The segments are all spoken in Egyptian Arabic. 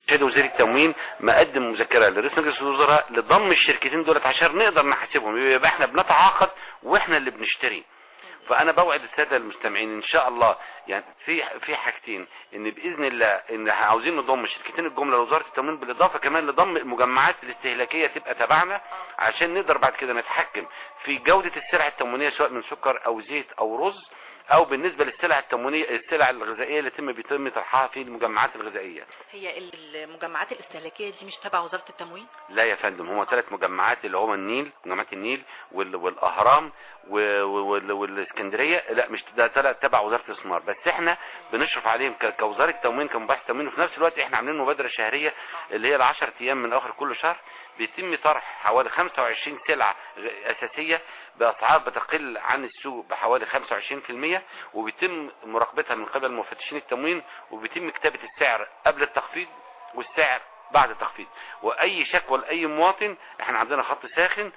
شهد وزير التموين مقدم مذكره لرئيس مجلس الوزراء لضم الشركتين دولت عشان نقدر نحاسبهم يبقى احنا بنتعاقد واحنا اللي بنشتري فانا بوعد الساده المستمعين ان شاء الله يعني في في حاجتين ان باذن الله ان عاوزين نضم شركتين الجمله لوزاره التموين بالاضافه كمان لضم المجمعات الاستهلاكيه تبقى تبعنا عشان نقدر بعد كده نتحكم في جوده السلع التموينيه سواء من سكر او زيت او رز او بالنسبه للسلع التموينيه السلع الغذائيه اللي يتم بيتم طرحها في المجمعات الغذائيه هي المجمعات الاستهلاكيه دي مش تبع وزاره التموين لا يا فندم هم ثلاث مجمعات اللي هم النيل مجمعات النيل وال- والاهرام و- وال- والاسكندريه لا مش ده تل- تبع وزاره الاستثمار بس احنا بنشرف عليهم ك- كوزاره تموين كمباحث تموين وفي نفس الوقت احنا عاملين مبادره شهريه اللي هي ال 10 ايام من اخر كل شهر بيتم طرح حوالي 25 سلعه غ- اساسيه باسعار بتقل عن السوق بحوالي 25% وبيتم مراقبتها من قبل مفتشين التموين وبيتم كتابه السعر قبل التخفيض والسعر بعد التخفيض واي شكوى لاي مواطن احنا عندنا خط ساخن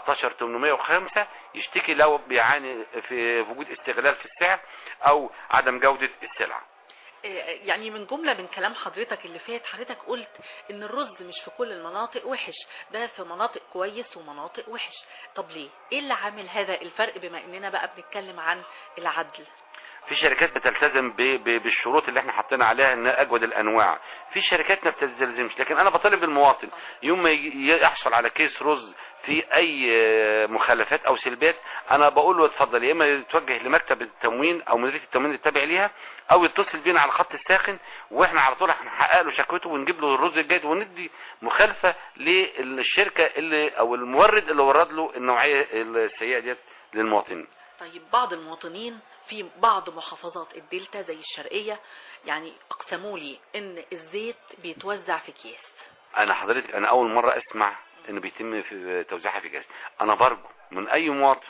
19805 يشتكي لو بيعاني في وجود استغلال في السعر او عدم جودة السلعة إيه، يعني من جملة من كلام حضرتك اللي فات حضرتك قلت ان الرز مش في كل المناطق وحش ده في مناطق كويس ومناطق وحش طب ليه ايه اللي عامل هذا الفرق بما اننا بقى بنتكلم عن العدل في شركات بتلتزم ب- ب- بالشروط اللي احنا حطينا عليها انها اجود الانواع في شركات ما بتلتزمش لكن انا بطالب المواطن يوم ما يجي- يحصل على كيس رز في اي آه، مخالفات او سلبيات انا بقول له اتفضل يا اما يتوجه لمكتب التموين او مديريه التموين اللي التابع ليها او يتصل بينا على الخط الساخن واحنا على طول هنحقق له شكوته ونجيب له الرز الجيد وندي مخالفه للشركه اللي او المورد اللي ورد له النوعيه السيئه ديت للمواطنين طيب بعض المواطنين في بعض محافظات الدلتا زي الشرقية يعني اقسموا لي ان الزيت بيتوزع في اكياس انا حضرتك انا اول مره اسمع انه بيتم في توزيعها في جهاز انا برجو من اي مواطن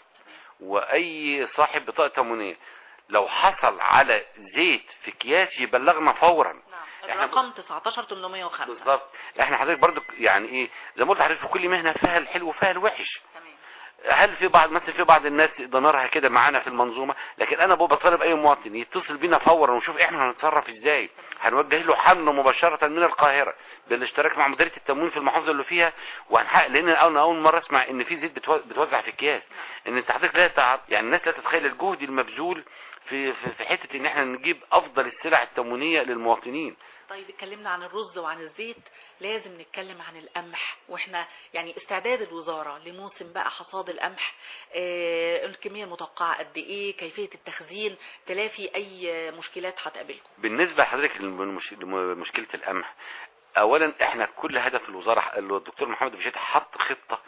واي صاحب بطاقه تموينيه لو حصل على زيت في اكياس يبلغنا فورا نعم إحنا الرقم 19805 بالظبط احنا حضرتك برضو يعني ايه زي ما قلت لحضرتك في كل مهنه فيها الحلو وفيها الوحش تمام هل في بعض مثلا في بعض الناس ضميرها كده معانا في المنظومه لكن انا ببقى بطالب اي مواطن يتصل بينا فورا ونشوف احنا هنتصرف ازاي هنوجه له حمله مباشره من القاهره بالاشتراك مع مديريه التموين في المحافظه اللي فيها وهنحقق لان انا اول مره اسمع ان في زيت بتو- بتوزع في اكياس ان انت حضرتك لا تع... يعني الناس لا تتخيل الجهد المبذول في في في حته ان احنا نجيب افضل السلع التموينيه للمواطنين طيب اتكلمنا عن الرز وعن الزيت لازم نتكلم عن القمح واحنا يعني استعداد الوزارة لموسم بقى حصاد القمح آه الكمية المتوقعة قد ايه كيفية التخزين تلافي اي مشكلات هتقابلكم بالنسبة لحضرتك للمش- لمشكلة القمح اولا احنا كل هدف الوزارة اللي الدكتور محمد بشيت حط خطة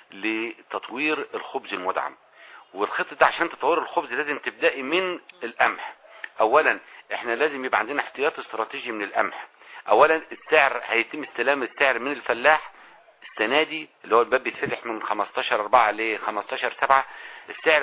لتطوير الخبز المدعم والخطة ده عشان تطور الخبز لازم تبدأي من القمح اولا احنا لازم يبقى عندنا احتياط استراتيجي من القمح اولا السعر هيتم استلام السعر من الفلاح السنة دي اللي هو الباب بيتفتح من 15 4 ل 15 7 السعر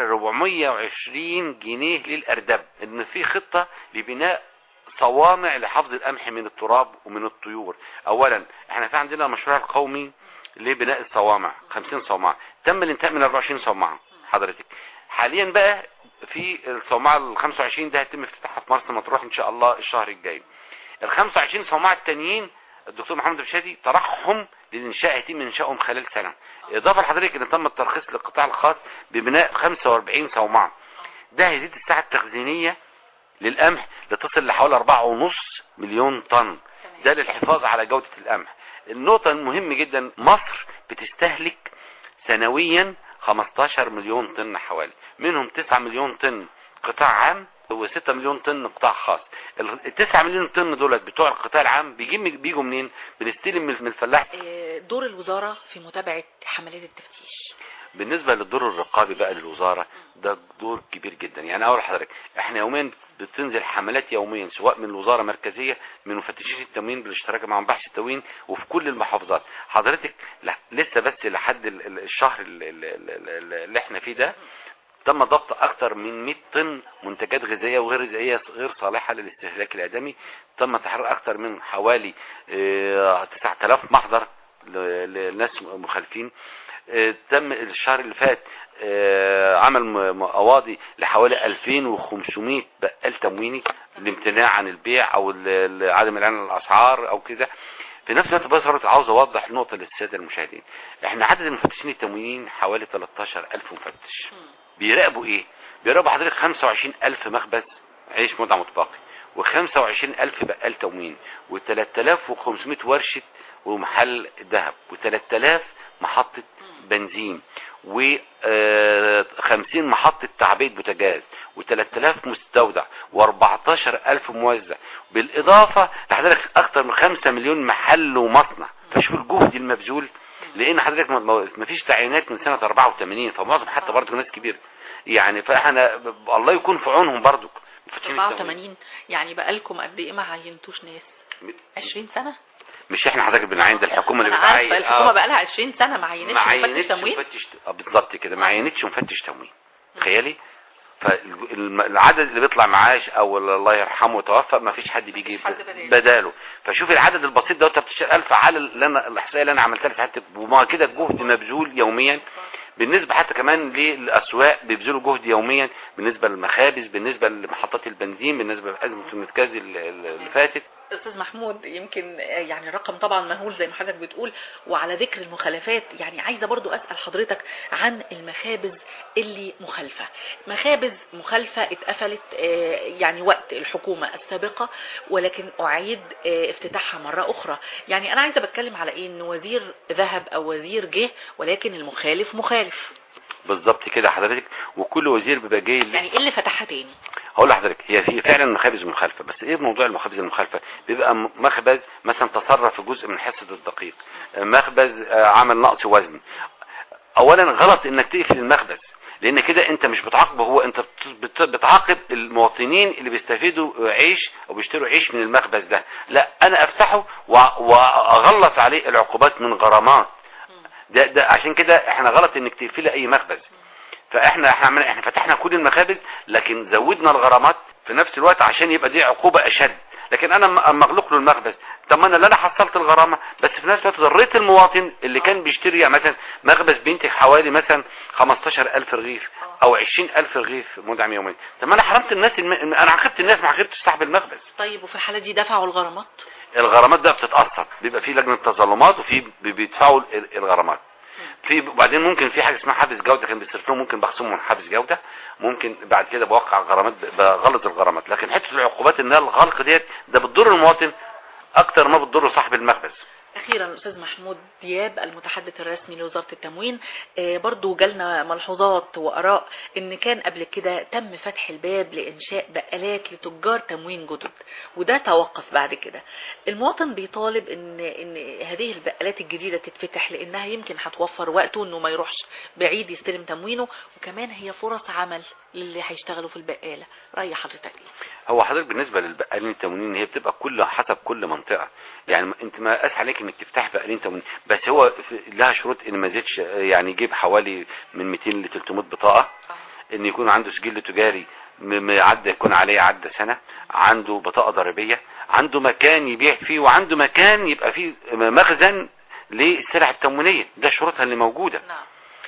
420 جنيه للأردب ان في خطة لبناء صوامع لحفظ القمح من التراب ومن الطيور اولا احنا في عندنا مشروع القومي لبناء الصوامع 50 صومعة تم الانتهاء من 24 صومعة حضرتك حاليا بقى في الصومعة ال 25 ده هيتم افتتاحها في مرسى مطروح ان شاء الله الشهر الجاي ال 25 صومعة التانيين الدكتور محمد بشادي طرحهم للانشاء هيتم انشائهم خلال سنة اضافة لحضرتك ان تم الترخيص للقطاع الخاص ببناء 45 صومعة ده هيزيد الساعة التخزينية للقمح لتصل لحوالي أربعة ونص مليون طن ده للحفاظ على جودة القمح النقطة المهمة جدا مصر بتستهلك سنويا 15 مليون طن حوالي منهم 9 مليون طن قطاع عام و6 مليون طن قطاع خاص ال 9 مليون طن دولت بتوع القطاع العام بيجي بيجوا منين بنستلم من من الفلاح آه، دور الوزارة في متابعة حملات التفتيش بالنسبة للدور الرقابي بقى للوزارة ده دور كبير جدا يعني اول حضرتك احنا يوميا بتنزل حملات يوميا سواء من الوزارة مركزية من مفتشين التموين بالاشتراك مع مباحث التموين وفي كل المحافظات حضرتك لا لسه بس لحد ال- ال- الشهر ال- ال- ال- ال- اللي احنا فيه ده تم ضبط اكثر من 100 طن منتجات غذائيه وغير غذائيه غير صالحه للاستهلاك الادمي تم تحرير اكثر من حوالي آه، 9000 محضر ل- لناس مخالفين آه، تم الشهر اللي فات آه، عمل م- م- قواضي لحوالي 2500 بقال تمويني الامتناع عن البيع او ال- ال- عدم اعلان الاسعار او كده في نفس الوقت بس برضه عاوز اوضح نقطه للساده المشاهدين احنا عدد المفتشين التموينيين حوالي 13000 مفتش بيراقبوا ايه بيراقبوا حضرتك 25000 مخبز عيش مدعم متبقي و25000 بقال تموين و3500 ورشه ومحل ذهب و3000 محطه بنزين و50 محطة تعبئة بوتاجاز و3000 مستودع و14000 موزع بالإضافة لحضرتك أكثر من 5 مليون محل ومصنع فشوف الجهد المبذول لأن حضرتك ما- ما ما فيش تعيينات من سنة 84 فمعظم حتى برضه ناس كبيرة يعني فاحنا ب- الله يكون في عونهم برضه مفتشين التموين. 84 يعني بقالكم قد ايه ما عينتوش ناس 20 سنة مش احنا حضرتك بنعين ده الحكومة اللي انا عارفه بتعين الحكومه آه. بقى لها 20 سنه ما عينتش ما مفتش عينتش تموين مفتش اه بالظبط كده ما عينتش مفتش تموين تخيلي فالعدد اللي بيطلع معاش او الله يرحمه توفى ما فيش حد بيجي مفيش حد بداله. بداله فشوف العدد البسيط ده 13000 على اللي انا الاحصائيه اللي انا عملتها لسعادتك وما كده جهد مبذول يوميا بالنسبه حتى كمان للاسواق بيبذلوا جهد يوميا بالنسبه للمخابز بالنسبه لمحطات البنزين بالنسبه لازمه المتكاز اللي اللي فاتت استاذ محمود يمكن يعني الرقم طبعا مهول زي ما حضرتك بتقول وعلى ذكر المخالفات يعني عايزه برضو اسال حضرتك عن المخابز اللي مخالفه مخابز مخالفه اتقفلت آه، يعني وقت الحكومه السابقه ولكن اعيد آه، افتتاحها مره اخرى يعني انا عايزه بتكلم على ايه ان وزير ذهب او وزير جه ولكن المخالف مخالف بالظبط كده حضرتك وكل وزير بيبقى جاي يعني ايه اللي فتحها تاني هقول لحضرتك هي في فعلا مخابز مخالفه بس ايه موضوع المخابز المخالفه بيبقى م- مخبز مثلا تصرف في جزء من حصه الدقيق آه، مخبز آه، عمل نقص وزن اولا غلط انك تقفل المخبز لان كده انت مش بتعاقبه هو انت بت- بت- بتعاقب المواطنين اللي بيستفيدوا عيش او بيشتروا عيش من المخبز ده لا انا افتحه وأ- واغلص عليه العقوبات من غرامات ده ده عشان كده احنا غلط انك تقفلي اي مخبز فاحنا احنا عملنا احنا فتحنا كل المخابز لكن زودنا الغرامات في نفس الوقت عشان يبقى دي عقوبة اشد لكن انا م- اما اغلق له المخبز طب ما انا لا انا حصلت الغرامة بس في نفس الوقت ضريت المواطن اللي كان بيشتري يعني مثلا مخبز بينتج حوالي مثلا 15000 رغيف او 20000 رغيف مدعم يوميا طب ما انا حرمت الناس الم... انا عاقبت الناس ما عاقبتش صاحب المخبز طيب وفي الحاله دي دفعوا الغرامات الغرامات ده بتتقسط بيبقى في لجنه تظلمات وفي بي- بيدفعوا ال- الغرامات في وبعدين ممكن في حاجه اسمها حافز جوده كان بيصرف لهم ممكن بخصمهم من حافز جوده ممكن بعد كده بوقع غرامات ب- بغلظ الغرامات لكن حته العقوبات ان هي الغلق ديت ده بتضر المواطن اكتر ما بتضر صاحب المخبز اخيرا استاذ محمود دياب المتحدث الرسمي لوزاره التموين آه، برضو جالنا ملحوظات واراء ان كان قبل كده تم فتح الباب لانشاء بقالات لتجار تموين جدد وده توقف بعد كده المواطن بيطالب ان ان هذه البقالات الجديده تتفتح لانها يمكن هتوفر وقته انه ما يروحش بعيد يستلم تموينه وكمان هي فرص عمل للي هيشتغلوا في البقاله راي حضرتك ايه هو حضرتك بالنسبه للبقالين التموينيين هي بتبقى كل حسب كل منطقه يعني ما- انت ما اسهل عليك انك تفتح بقالين تموين بس هو في- لها شروط ان ما زادش يعني يجيب حوالي من 200 ل 300 بطاقه ان يكون عنده سجل تجاري م- م- عدى يكون عليه عدى سنة عنده بطاقة ضريبية عنده مكان يبيع فيه وعنده مكان يبقى فيه مخزن للسلع التموينية ده شروطها اللي موجودة نعم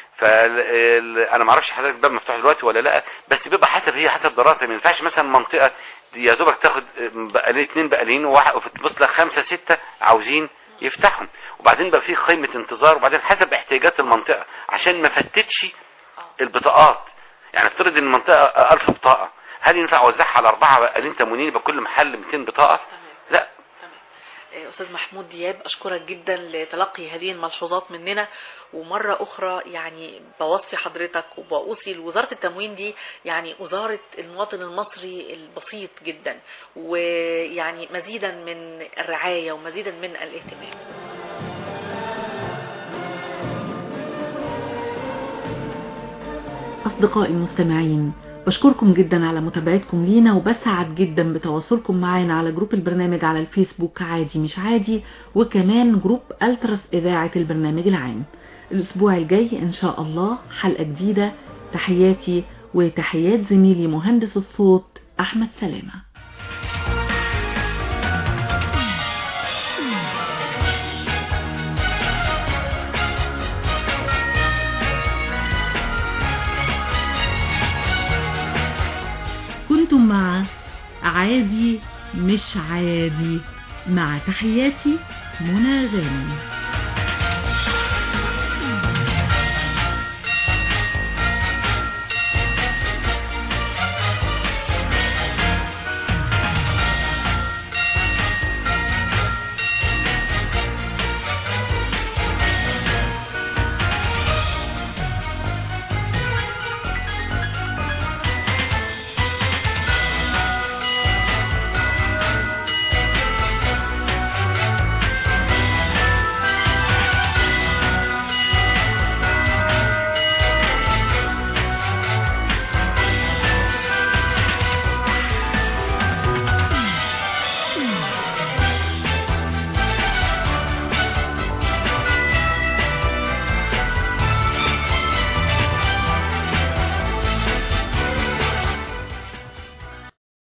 فانا ما اعرفش حضرتك الباب مفتوح دلوقتي ولا لا بس بيبقى حسب هي حسب دراسه ما ينفعش مثلا منطقه يا دوبك تاخد بقالين اتنين بقالين وواحد وتبص لك خمسه سته عاوزين يفتحهم وبعدين بقى في قائمه انتظار وبعدين حسب احتياجات المنطقه عشان ما فتتش اه البطاقات يعني افترض ان المنطقه 1000 بطاقه هل ينفع اوزعها على اربعه بقالين تموينين يبقى كل محل 200 بطاقه تمام لا تمام آه، أستاذ محمود دياب أشكرك جدا لتلقي هذه الملحوظات مننا ومرة أخرى يعني بوصي حضرتك وبوصي لوزارة التموين دي يعني وزارة المواطن المصري البسيط جدا ويعني مزيدا من الرعاية ومزيدا من الاهتمام أصدقائي المستمعين بشكركم جدا على متابعتكم لينا وبسعد جدا بتواصلكم معانا على جروب البرنامج على الفيسبوك عادي مش عادي وكمان جروب ألترس إذاعة البرنامج العام الأسبوع الجاي إن شاء الله حلقة جديدة تحياتي وتحيات زميلي مهندس الصوت أحمد سلامة كنتم مع عادي مش عادي مع تحياتي منى غانم